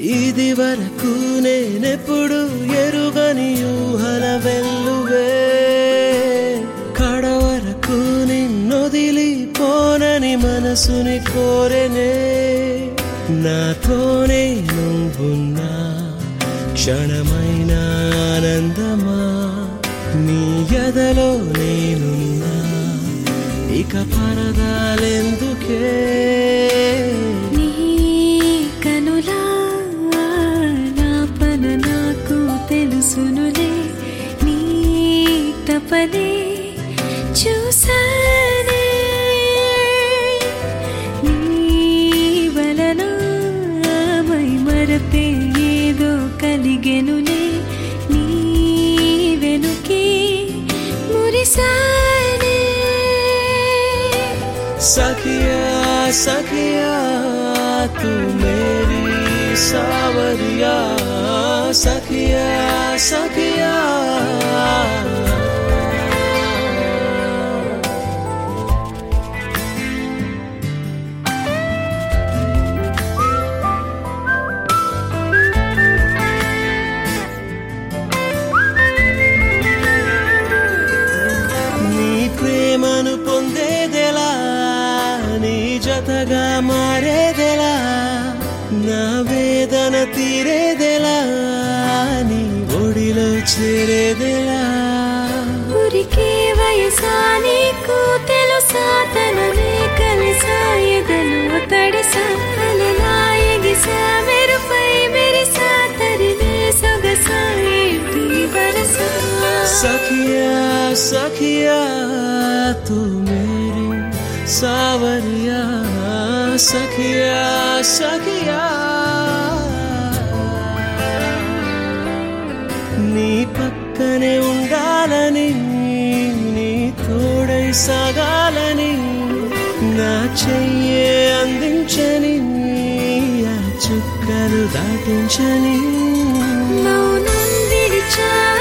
ఇది వరకు నేనెప్పుడు ఎరుగని ఊహల వెల్లువే కడ వరకు నిన్నొదిలి పోనని మనసుని కోరెనే నాతోనే నువ్వున్నా క్షణమైన ఆనందమా నీ ఎదలో నేనున్నా ఇక పరదాలెందుకే నీ కనులా నా పన నాకు తెలుసునులే నీ తపనే చూసానే నీ వలన మై మరపే ఏదో కలిగెనులే నీ వెనుకే మురిసానే सखिया सखिया तू मेरी सावरिया सखिया सखिया నీ ప్రేమను పొందేదెలా నీ జతగా మారేదెలా నా వేదన తీరేదెలా నీ ఒడిలో చేరేదెలా ఊరికే వయసా నీకు తెలుసా తననే కలిసా ఎదలో తడిసా అలలా ఎగిసా మెరుపై మెరిసా తరిమే సొగసా ఏంటి వరస सखिया सखिया तू मेरी सावरिया सखिया सखिया నీ పక్కనే ఉండాలని నీ తోడై సాగాలని నా చెయ్యే అందించని ఆ చుక్కలు దాటించని మౌనం విడిచా